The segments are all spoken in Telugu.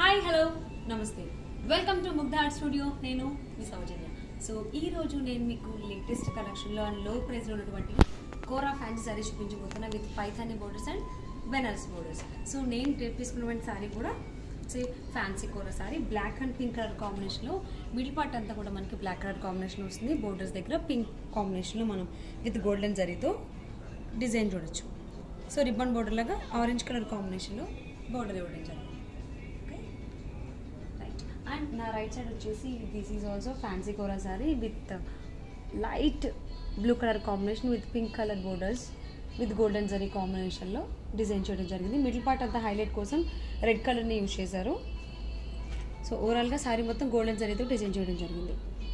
హాయ్ హలో నమస్తే welcome to Mugdha art studio నేను మీ సౌజన్య సో ఈ రోజు నేను మీకు లేటెస్ట్ కలెక్షన్లో అండ్ లో ప్రైస్లో ఉన్నటువంటి కోరా ఫ్యాన్సీ సారీ చూపించబోతున్నా with Paithani borders and Banaras borders so నేను రేపు తీసుకున్నటువంటి సారీ కూడా say fancy kora sari black and pink colour కాంబినేషన్లో మిడిల్ పార్ట్ అంతా కూడా మనకి బ్లాక్ కలర్ కాంబినేషన్ వస్తుంది బోర్డర్స్ దగ్గర పింక్ కాంబినేషన్లో మనం విత్ గోల్డెన్ జరీతో డిజైన్ చూడొచ్చు సో రిబ్బన్ బోర్డర్ లాగా ఆరెంజ్ కలర్ కాంబినేషన్లో బోర్డర్ ఇవ్వడం జరిగింది ఓకే రైట్ అండ్ నా రైట్ సైడ్ వచ్చేసి this is also fancy kora sari with light blue colour combination with pink colour borders with golden zari కాంబినేషన్లో డిజైన్ చేయడం జరిగింది మిడిల్ పార్ట్ అంతా హైలైట్ కోసం రెడ్ కలర్ని యూజ్ చేశారు సో ఓవరాల్గా సారీ మొత్తం గోల్డెన్ జరీతో డిజైన్ చేయడం జరిగింది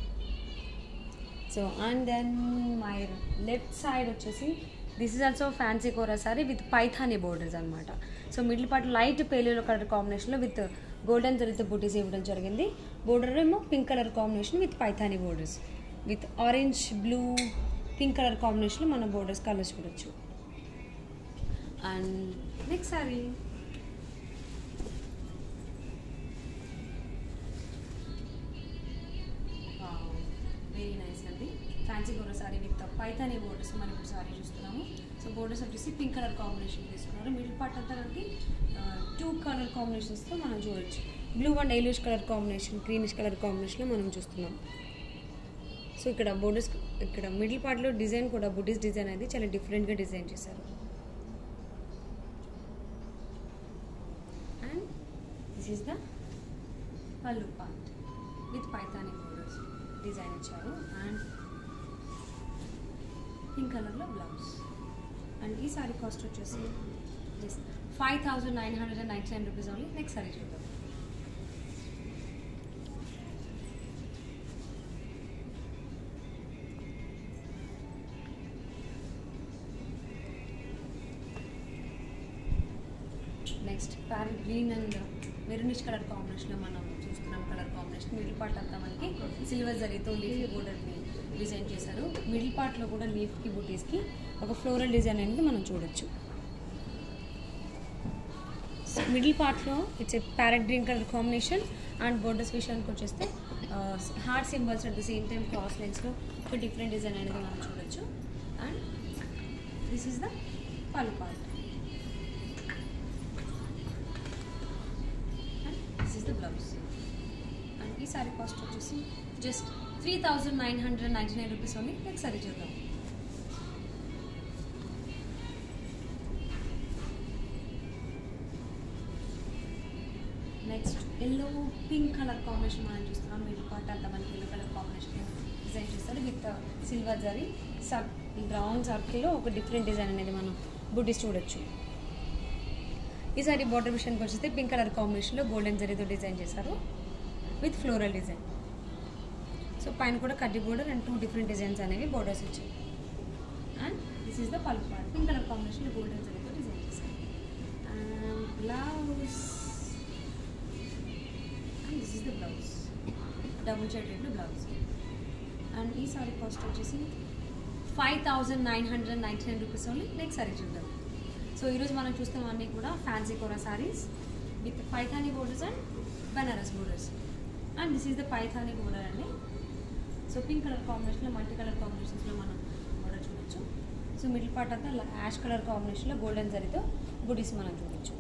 so and then my left side వచ్చేసి this is also fancy kora sari with Paithani borders అనమాట సో మిడిల్ పార్ట్ లైట్ పేలియో కలర్ కాంబినేషన్లో విత్ గోల్డెన్ జరీతో బుటీస్ ఇవ్వడం జరిగింది బోర్డర్ ఏమో pink colour combination with Paithani borders with orange blue pink colour కాంబినేషన్లో మనం బోర్డర్స్ కలర్స్ చూడొచ్చు and next sari very nice అండి fancy kora sari with Paithani borders మనం ఇప్పుడు సారీ చూస్తున్నాము సో బోర్డర్స్ వచ్చేసి పింక్ కలర్ కాంబినేషన్ తీసుకున్నారు మిడిల్ పార్ట్ అంతా మనకి టూ కలర్ కాంబినేషన్స్తో మనం చూడొచ్చు బ్లూ అండ్ ఎయిలిష్ కలర్ కాంబినేషన్ గ్రీనిష్ కలర్ కాంబినేషన్లో మనం చూస్తున్నాం సో ఇక్కడ బోర్డర్స్ ఇక్కడ మిడిల్ పార్ట్లో డిజైన్ కూడా బుడ్డిస్ డిజైన్ అనేది చాలా డిఫరెంట్గా డిజైన్ చేశారు and this is the pallu part with Paithani borders design ఇచ్చారు అండ్ పింక్ కలర్లో బ్లౌజ్ అండ్ ఈ సారీ కాస్ట్ వచ్చేసి just five thousand nine hundred and ninety nine rupees only next sorry చూద్దాం next parrot green and maroonish colour కాంబినేషన్లో మనం చూస్తున్నాం కలర్ కాంబినేషన్ మిడిల్ పార్ట్ అంతా మనకి సిల్వర్ జరీతో లీఫ్ బోర్డర్ని డిజైన్ చేశారు మిడిల్ పార్ట్లో కూడా లీఫ్కి బుటీస్కి ఒక ఫ్లోరల్ డిజైన్ అనేది మనం చూడొచ్చు మిడిల్ పార్ట్లో it's a parrot green colour combination and borders విషయానికి వచ్చేస్తే heart symbols at the same time cross లైన్స్లో ఒక డిఫరెంట్ డిజైన్ అనేది మనం చూడొచ్చు and this is the pallu part and this is the blouse and ఈ సారీ కాస్ట్ వచ్చేసి just three thousand nine hundred ninety nine rupees only next sorry చూద్దాం next yellow pink colour combination మనం చూస్తున్నాం మిడిల్ పార్ట్ అంతా మనకి ఎల్లో కలర్ కాంబినేషన్ డిజైన్ చేస్తారు with silver zari surround సర్కిల్లో ఒక డిఫరెంట్ డిజైన్ అనేది మనం బుడ్డిస్ చూడొచ్చు ఈసారి బార్డర్ విషయానికి వచ్చేస్తే పింక్ కలర్ కాంబినేషన్లో గోల్డెన్ జరీతో డిజైన్ చేశారు విత్ ఫ్లోరల్ డిజైన్ సో పైన కూడా కడ్డీ border and two different designs అనేవి బోర్డర్స్ వచ్చాయి and this is the pallu part pink colour కాంబినేషన్లో గోల్డెన్ జరీతో డిజైన్ చేశారు and blouse and this is the blouse double shaded blouse and ఈ సారీ కాస్ట్ వచ్చేసి five thousand nine hundred ninety nine rupees only next sorry చూద్దాం సో ఈరోజు మనం చూస్తున్నవన్నీ కూడా fancy kora saris with Paithani borders and Banaras borders and this is the Paithani border అండి సో పింక్ కలర్ కాంబినేషన్లో మల్టీ కలర్ కాంబినేషన్స్లో మనం బోర్డర్ చూడొచ్చు సో మిడిల్ పార్ట్ అంతా యాష్ కలర్ కాంబినేషన్లో గోల్డెన్ జరీతో బుడీస్ మనం చూడొచ్చు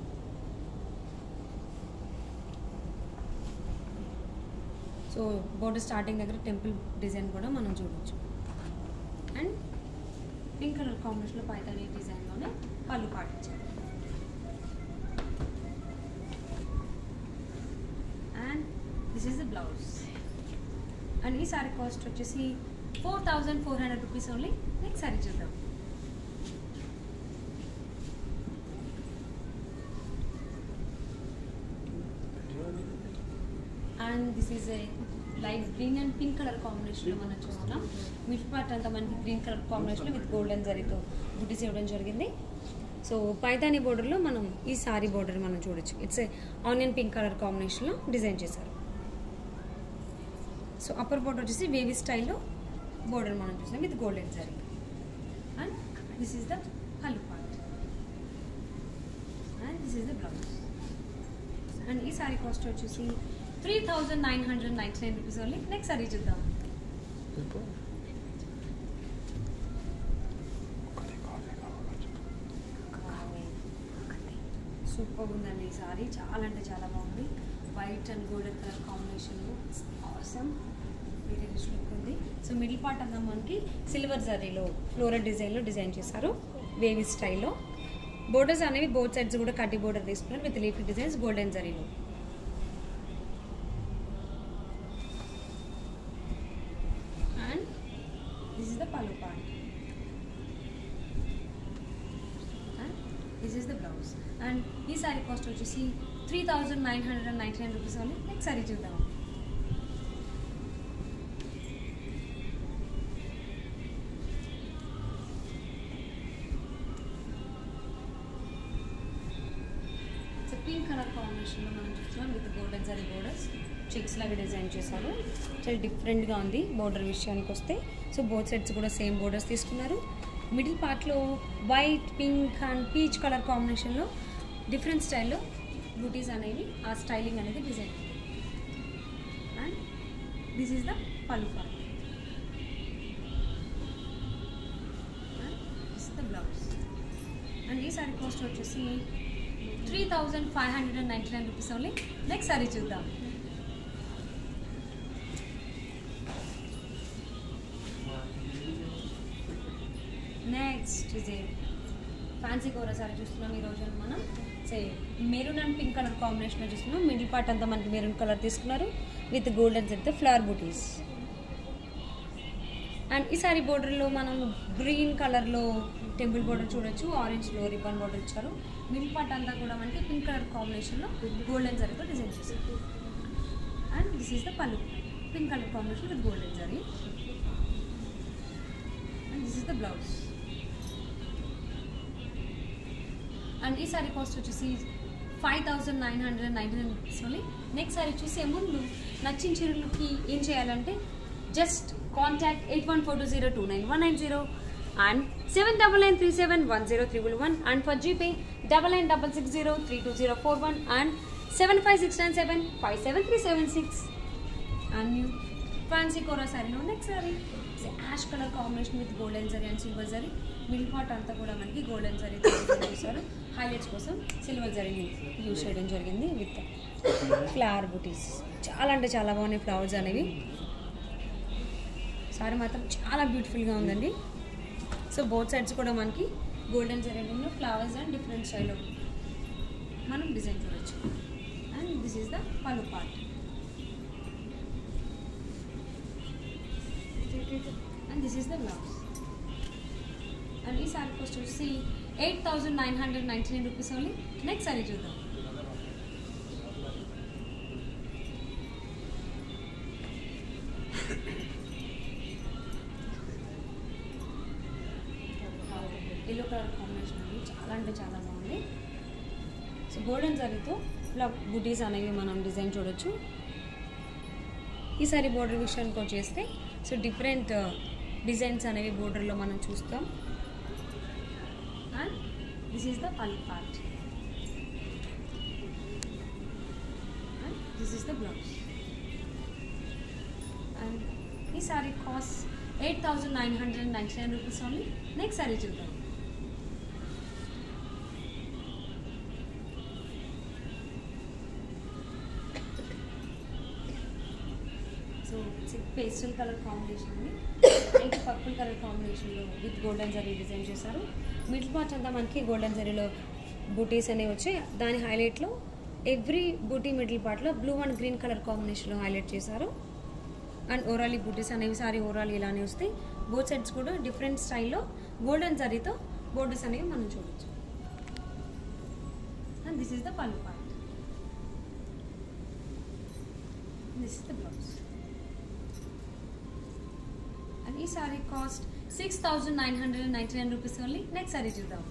సో బోర్డర్ స్టార్టింగ్ దగ్గర టెంపుల్ డిజైన్ కూడా మనం చూడొచ్చు అండ్ పింక్ కలర్ కాంబినేషన్లో పైతానీ డిజైన్లోనే పళ్ళు పాటించారు and this is the blouse and ఈ సారీ కాస్ట్ వచ్చేసి four thousand four hundred rupees only next sorry చూద్దాం and this is a light green and pink colour కాంబినేషన్లో మనం చూస్తున్నాం మిడ్ పార్ట్ అంతా మనకి గ్రీన్ కలర్ కాంబినేషన్లో విత్ గోల్డెన్ జరీతో బుటీస్ ఇవ్వడం జరిగింది సో పైతానీ బోర్డర్లో మనం ఈ సారీ బోర్డర్ మనం చూడొచ్చు it's a onion pink colour కాంబినేషన్లో డిజైన్ చేశారు సో అప్పర్ బోర్డర్ వచ్చేసి వేవీ స్టైల్లో బోర్డర్ మనం చూసాం with golden zari and this is the pallu part and this is the blouse and ఈ సారీ కాస్ట్ వచ్చేసి three thousand nine hundred ninety nine rupees only next sorry చూద్దాం సూపర్ ఉందండి ఈ సారీ చాలా అంటే చాలా బాగుంది వైట్ అండ్ గోల్డెన్ కలర్ కాంబినేషన్లో అవసరం వెరీ రిచ్ లుక్ ఉంది సో మిడిల్ పార్ట్ అంతా మనకి సిల్వర్ జరీలో ఫ్లోరల్ డిజైన్లో డిజైన్ చేశారు వేవీ స్టైల్లో బోర్డర్స్ అనేవి బోత్ సైడ్స్ కూడా కట్టి బోర్డర్ తీసుకున్నారు విత్ లీఫీ డిజైన్స్ గోల్డెన్ జరీలో and this is the pallu part and this is the blouse and ఈ సారీ కాస్ట్ వచ్చేసి three thousand nine hundred and ninety nine rupees only next sorry చూద్దాం సో పింక్ కలర్ కాంబినేషన్లో మనం చూస్తున్నాం with golden zari borders checks లాగా డిజైన్ చేశారు చాలా డిఫరెంట్గా ఉంది బోర్డర్ విషయానికి వస్తే సో బోత్ సైడ్స్ కూడా సేమ్ బోర్డర్స్ తీసుకున్నారు మిడిల్ పార్ట్లో white pink and peach colour కాంబినేషన్లో డిఫరెంట్ స్టైల్లో బూటీస్ అనేవి ఆ స్టైలింగ్ అనేది design and this is the pallu part this the blouse and ఈ సారీ కాస్ట్ వచ్చేసి three thousand five hundred and ninety nine rupees only next sorry చూద్దాం నెక్స్ట్ ఇదే ఫ్యాన్సీ కూర సారీ చూస్తున్నాం ఈ రోజు మనం సే మెరూన్ అండ్ పింక్ కలర్ కాంబినేషన్లో చూస్తున్నాం మిడిల్ పార్ట్ అంతా మనకి మెరూన్ కలర్ తీసుకున్నారు విత్ గోల్డెన్ సెట్ ఫ్లవర్ బూటీస్ అండ్ ఈ సారీ బోర్డర్లో మనం గ్రీన్ కలర్లో టెంపుల్ బోర్డర్ చూడొచ్చు ఆరెంజ్లో రిబ్బన్ బోర్డర్ ఇచ్చారు మిడిల్ పార్ట్ అంతా కూడా మనకి పింక్ కలర్ కాంబినేషన్లో గోల్డెన్ జరీతో డిజైన్ చేశారు and this is the pallu pink colour combination with golden zari and this is the blouse and ఈ సారీ కాస్ట్ వచ్చేసి five thousand nine hundred ninety nine rupees only next saree చూసే ముందు నచ్చిన చీరలకి ఏం చేయాలంటే just contact eight one four two zero two nine one nine zero and seven double nine three seven one zero triple one and for GPay double nine double six zero three two zero four one and seven five six nine seven five seven three seven six and new fancy kora సారీలో next saree ash colour combination with golden zari and silver zari middle part అంతా కూడా మనకి గోల్డెన్ జరీ చేశారు హైలైట్స్ కోసం సిల్వర్ జరీని యూజ్ చేయడం జరిగింది విత్ ఫ్లవర్ బుటీస్ చాలా అంటే చాలా బాగున్నాయి ఫ్లవర్స్ అనేవి సారీ మాత్రం చాలా బ్యూటిఫుల్గా ఉందండి సో బోత్ సైడ్స్ కూడా మనకి గోల్డెన్ జరీలో ఫ్లవర్స్ అండ్ డిఫరెంట్ స్టైల్లో మనం డిజైన్ చూడొచ్చు and this is the pallu part and this is the blouse and ఈ సారీ కాస్ట్ వచ్చి eight thousand nine hundred ninety nine rupees only next sorry చూద్దాం ఎల్లో కలర్ కాంబినేషన్ అండి చాలా అంటే చాలా బాగుంది సో గోల్డెన్ జరీతో ఇలా బుటీస్ అనేవి మనం డిజైన్ చూడొచ్చు ఈ సారీ బోర్డర్ విషయానికి వచ్చేస్తే సో డిఫరెంట్ డిజైన్స్ అనేవి బోర్డర్లో మనం చూస్తాం and this is the pallu part and this is the blouse and ఈ sorry cost eight thousand nine hundred ninety nine rupees only next sorry చూద్దాం సో పేస్టల్ కలర్ కాంబినేషన్ అండి లైట్ పర్పుల్ కలర్ కాంబినేషన్లో విత్ గోల్డెన్ జరీ డిజైన్ చేశారు మిడిల్ పార్ట్ అంతా మనకి గోల్డెన్ జరీలో బూటీస్ అనేవి వచ్చాయి దాని హైలైట్లో ఎవ్రీ బూటీ మిడిల్ పార్ట్లో బ్లూ అండ్ గ్రీన్ కలర్ కాంబినేషన్లో హైలైట్ చేశారు అండ్ ఓరాలి బూటీస్ అనేవి సారీ ఓరాలి ఇలానే వస్తాయి బోత్ సైడ్స్ కూడా డిఫరెంట్ స్టైల్లో గోల్డెన్ జరీతో బోర్డర్స్ అనేవి మనం చూడొచ్చు and this is the pallu part this is the blouse and ఈ sorry cost six thousand nine hundred ninety nine rupees only next sorry చూద్దాం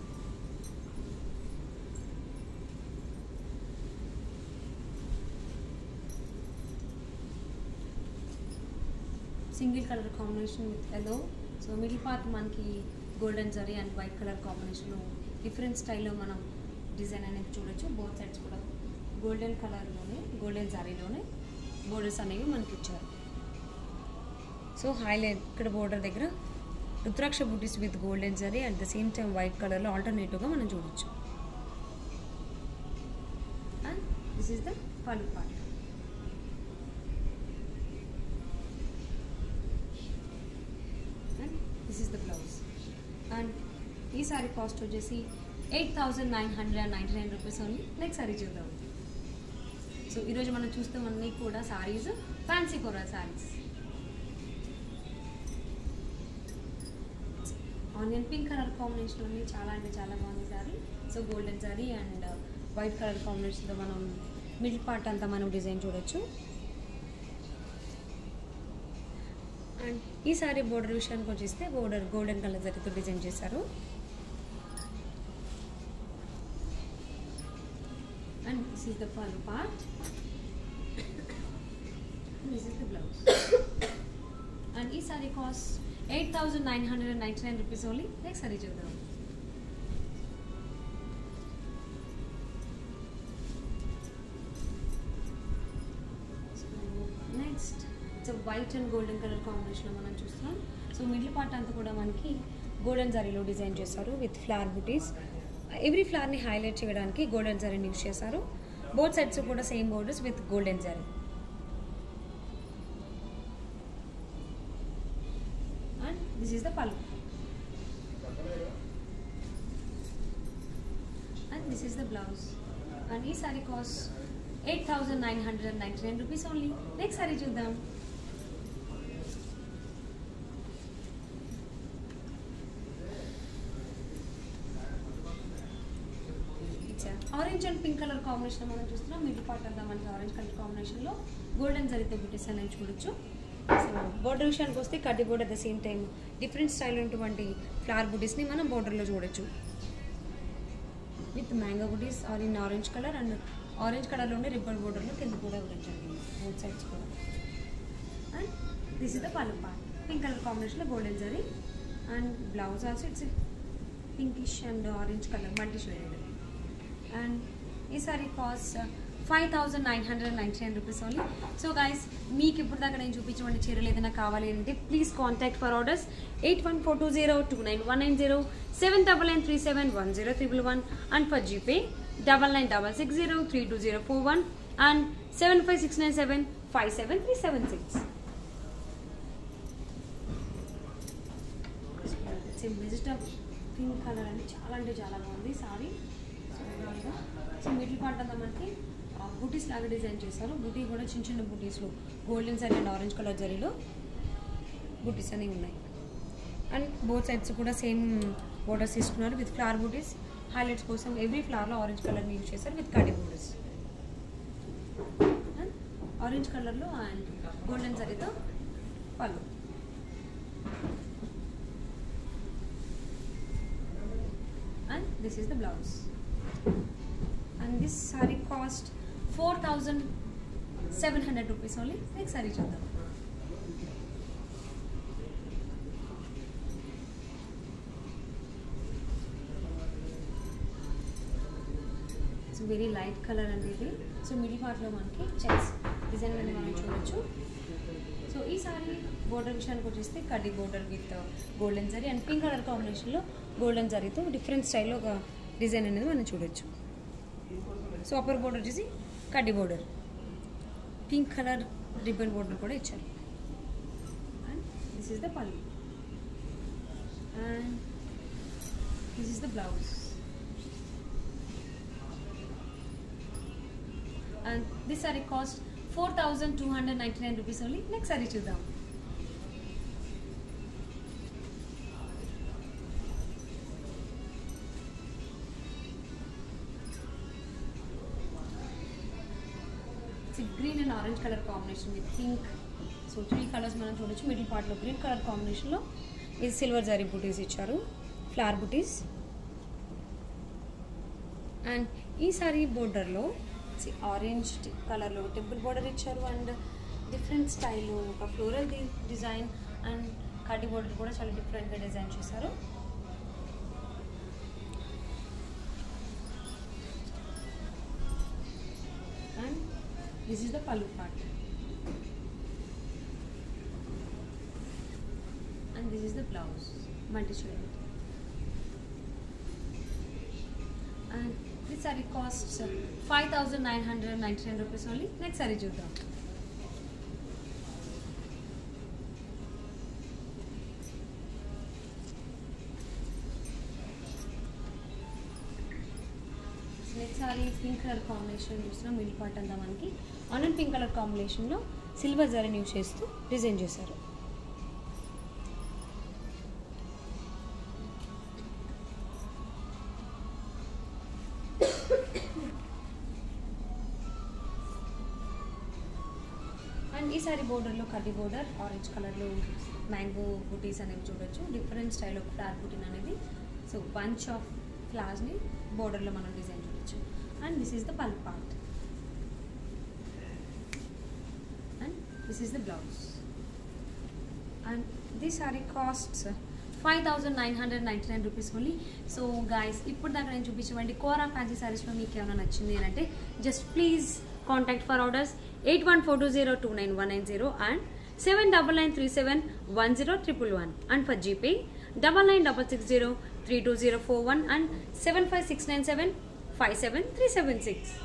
single colour combination with yellow so middle part మనకి golden zari and white colour కాంబినేషన్లో డిఫరెంట్ స్టైల్లో మనం డిజైన్ అనేది చూడొచ్చు బోత్ సైడ్స్ కూడా గోల్డెన్ కలర్లోనే గోల్డెన్ శారీలోనే బోర్డర్స్ అనేవి మనకి ఇచ్చారు సో హైలైట్ ఇక్కడ బోర్డర్ దగ్గర rudraksha butis with golden zari at the same time white కలర్లో ఆల్టర్నేటివ్గా మనం చూడొచ్చు and this is the pallu part and this is the blouse and ఈ సారీ కాస్ట్ వచ్చేసి eight thousand nine hundred and ninety nine rupees only next sorry చూద్దాం సో ఈరోజు మనం చూస్తామన్నీ కూడా sarees fancy kora sarees onion pink colour combination ఉంది చాలా అంటే చాలా బాగుంది saree so golden sorry and white colour కాంబినేషన్తో మనం మిడిల్ పార్ట్ అంతా మనం డిజైన్ చూడొచ్చు అండ్ ఈ సారీ బోర్డర్ విషయానికి వచ్చేస్తే బోర్డర్ గోల్డెన్ కలర్ జరితో డిజైన్ చేశారు and this is the pallu part this is the blouse and ఈ sorry cost eight thousand nine hundred and ninety nine rupees only next sorry చూద్దాం next it's white and golden colour కాంబినేషన్లో మనం చూస్తున్నాం సో మిడిల్ పార్ట్ అంతా కూడా మనకి గోల్డెన్ జరీలో డిజైన్ చేశారు విత్ ఫ్లవర్ బుటీస్ ఎవ్రీ ఫ్లవర్ని హైలైట్ చేయడానికి గోల్డెన్ జరీని యూస్ చేశారు బోత్ సైడ్స్ కూడా same borders with golden zari and this is the pallu and this is the blouse and ఈ sorry cost eight thousand nine hundred and ninety nine rupees only next sorry చూద్దాం orange and pink colour combination మనం చూస్తున్నాం మిడిల్ పార్ట్ అంతా మనకి ఆరెంజ్ కలర్ కాంబినేషన్లో గోల్డెన్ జరిగితే బుటీస్ అనేవి చూడొచ్చు సో బోర్డర్ విషయానికి వస్తే కడ్డీ border at the same time different style ఉన్నటువంటి ఫ్లవర్ బుటీస్ని మనం బోర్డర్లో చూడొచ్చు with mango butis are in orange colour and orange కలర్లోనే రిబ్బన్ బోర్డర్లో కింద కూడా ఇవ్వడం జరిగింది బోత్ సైడ్స్ కూడా and this is the pallu part pink colour కాంబినేషన్లో golden zari and blouse also it's pinkish and orange colour multi shaded and ఈ sorry cost five thousand nine hundred ninety nine rupees only so guys మీకు ఇప్పుడు దాకా నేను చూపించిన చీరలు ఏదైనా కావాలి అంటే please contact for orders eight one four two zero two nine one nine zero seven double nine three seven one zero triple one and for GPay double nine double six zero three two zero four one and seven five six nine seven five seven three seven six vegetable pink colour అండి చాలా అంటే చాలా బాగుంది సారీ సో మిడిల్ పార్ట్ అంతా మనకి బూటీస్ లాగా డిజైన్ చేస్తారు బూటీ కూడా చిన్న చిన్న బూటీస్లో golden side and orange colour జరీలో బూటీస్ అనేవి ఉన్నాయి అండ్ బోత్ సైడ్స్ కూడా సేమ్ బోర్డర్స్ తీసుకున్నారు విత్ ఫ్లవర్ బూటీస్ హైలైట్స్ కోసం ఎవ్రీ ఫ్లవర్లో ఆరెంజ్ కలర్ని యూజ్ చేశారు విత్ కడీ బోర్డర్స్ ఆరెంజ్ కలర్లో అండ్ గోల్డెన్ జరీతో pallu and this is the blouse and this saree cost 4700 rupees only next saree చూద్దాం సో వెరీ లైట్ కలర్ అండి ఇది సో మిడిల్ పార్ట్లో మనకి చెక్స్ డిజైన్ అనేది మనం చూడొచ్చు సో ఈ సారీ బోర్డర్ విషయానికి వచ్చేస్తే కడ్డీ border with golden zari and pink colour కాంబినేషన్లో గోల్డెన్ జరీతో డిఫరెంట్ స్టైల్లో ఒక డిజైన్ అనేది మనం చూడొచ్చు సో అప్పర్ బోర్డర్ వచ్చేసి కడ్డీ border pink colour ribbon border కూడా ఇచ్చారు and this is the pallu and this is the blouse and this saree cost four thousand two hundred ninety nine rupees only next sorry చూద్దాం green and orange colour combination with pink so three colours మనం చూడొచ్చు మిడిల్ పార్ట్లో గ్రీన్ కలర్ కాంబినేషన్లో ఇది సిల్వర్ జరీ బుటీస్ ఇచ్చారు ఫ్లవర్ బుటీస్ అండ్ ఈ సారీ బోర్డర్లో ఆరెంజ్ కలర్లో టెంపుల్ బోర్డర్ ఇచ్చారు అండ్ డిఫరెంట్ స్టైల్లో ఒక ఫ్లోరల్ డిజైన్ అండ్ కడ్డీ బోర్డర్ కూడా చాలా డిఫరెంట్గా డిజైన్ చేశారు this is the pallu part and this is the blouse multi shade and this saree cost five thousand nine hundred ninety nine rupees only next sorry చూద్దాం next saree pink colour combination చూస్తున్నాం మిడిల్ పార్ట్ అంతా మనకి ఆనియన్ పింక్ కలర్ కాంబినేషన్లో సిల్వర్ జరీని యూస్ చేస్తూ డిజైన్ చేశారు అండ్ ఈ సారీ బోర్డర్లో కడ్డీ బోర్డర్ ఆరెంజ్ కలర్లో మ్యాంగో బుటీస్ అనేవి చూడొచ్చు డిఫరెంట్ స్టైల్ ఆఫ్ ఫ్లాట్ బుటీన్ అనేది సో బంచ్ ఆఫ్ ఫ్లవర్స్ని బోర్డర్లో మనం డిజైన్ చూడొచ్చు and this is the pallu part and this is the blouse and this saree costs five thousand nine hundred ninety nine rupees only so guys ఇప్పుడు దాకా నేను చూపించమండి కోరా ఫ్యాన్సీ సారీస్లో మీకు ఏమైనా నచ్చింది అని అంటే just please contact for orders eight one four two zero two nine one nine zero and seven double nine three seven one zero triple one and for GPay double nine double six zero three two zero four one and seven five six nine seven five seven three seven six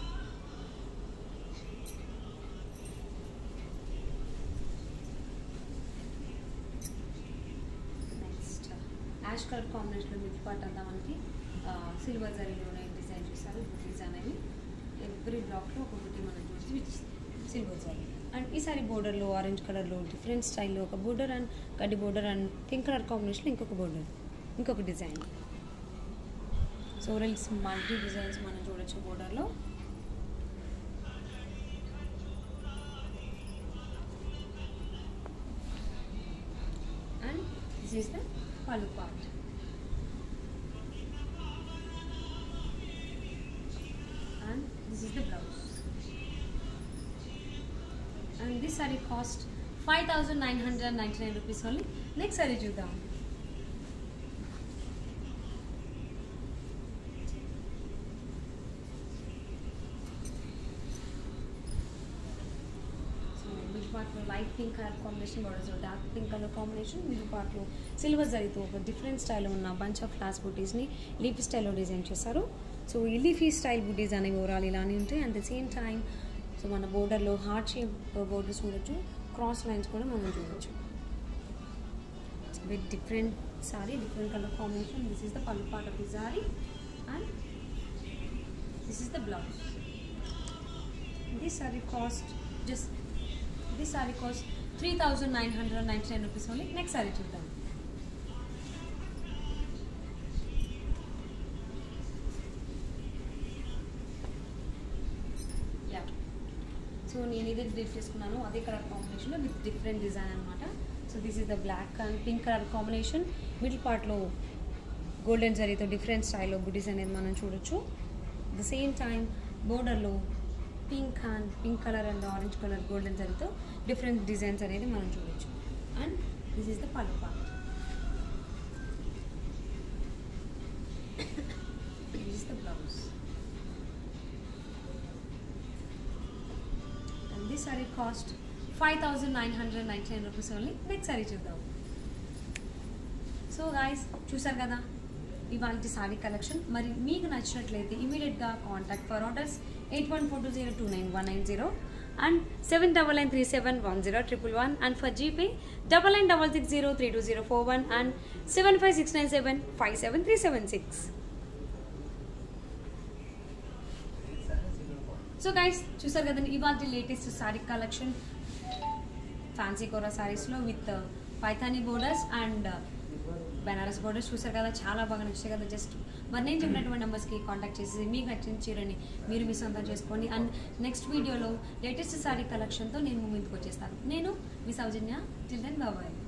next ash colour కాంబినేషన్లో మిడ్ పార్ట్ అంతా మనకి సిల్వర్ జరీలోనే డిజైన్ చేశారు బుటీస్ అనేవి ఎవ్రీ బ్లాక్లో ఒక బుటీ మనం చూసి విచ్ సిల్వర్ జరీ అండ్ ఈ సారీ బోర్డర్లో ఆరెంజ్ కలర్లో డిఫరెంట్ స్టైల్లో ఒక బోర్డర్ అండ్ గడ్డి బోర్డర్ అండ్ పింక్ కలర్ కాంబినేషన్లో ఇంకొక బోర్డర్ ఇంకొక డిజైన్ సో రిల్స్ మల్టీ డిజైన్స్ మనం చూడొచ్చు బోర్డర్లో and this is the pallu part and this is the blouse and this saree cost 5999 rupees only next saree చూద్దాం సో మిడిల్ పార్ట్లో light pink colour combination borders dark pink colour combination middle పార్ట్లో సిల్వర్ జరీతో ఒక డిఫరెంట్ స్టైల్లో ఉన్న బంచ్ ఆఫ్ ఫ్లాస్ బూటీస్ని లీఫీ స్టైల్లో డిజైన్ చేశారు సో ఈ లీఫీ స్టైల్ బూటీస్ అనేవి ఓవరాల్ ఇలానే ఉంటాయి at the same time so మన బోర్డర్లో హార్ట్ షేప్ బోర్డర్స్ చూడొచ్చు క్రాస్ లైన్స్ కూడా మనం చూడొచ్చు with different saree different colour combination this is the pallu part of the sorry and this is the blouse this saree cost just this saree cost 3999 rupees only next saree చూద్దాం యా సో నేను ఇది డ్రిఫ్ చేసుకున్నాను అదే కలర్ కాంబినేషన్లో విత్ డిఫరెంట్ డిజైన్ అనమాట so this is the black and pink colour combination middle పార్ట్లో గోల్డెన్ జరీతో డిఫరెంట్ స్టైల్లో బుటీస్ అనేది మనం చూడొచ్చు ద సేమ్ టైం బోర్డర్లో pink and pink colour and orange colour golden జరీతో డిఫరెంట్ డిజైన్స్ అనేది మనం చూడొచ్చు and this is the pallu part this is the blouse and this saree cost five thousand nine hundred ninety nine rupees only next sorry చూద్దాం సో గాయస్ చూసారు కదా ఇవాళ సారీ కలెక్షన్ మరి మీకు నచ్చినట్లయితే ఇమీడియట్గా contact for orders eight one four two zero two nine one nine zero and seven double nine three seven one zero triple one and for GPay double nine double six zero three two zero four one and seven five six nine seven five seven three seven six so guys చూసారు కదండి ఇవాళ latest saree collection fancy kora సారీస్లో with Paithani borders and Banaras borders చూసారు కదా చాలా బాగా నచ్చాయి కదా జస్ట్ మరి నేను చెప్పినటువంటి నెంబర్స్కి కాంటాక్ట్ చేసి మీకు నచ్చిన చీరని మీరు మీ సొంతం చేసుకోండి అండ్ నెక్స్ట్ వీడియోలో లేటెస్ట్ సారీ కలెక్షన్తో నేను ముందుకు వచ్చేస్తాను నేను మీ సౌజన్య టిల్ దెన్ బాబాయ్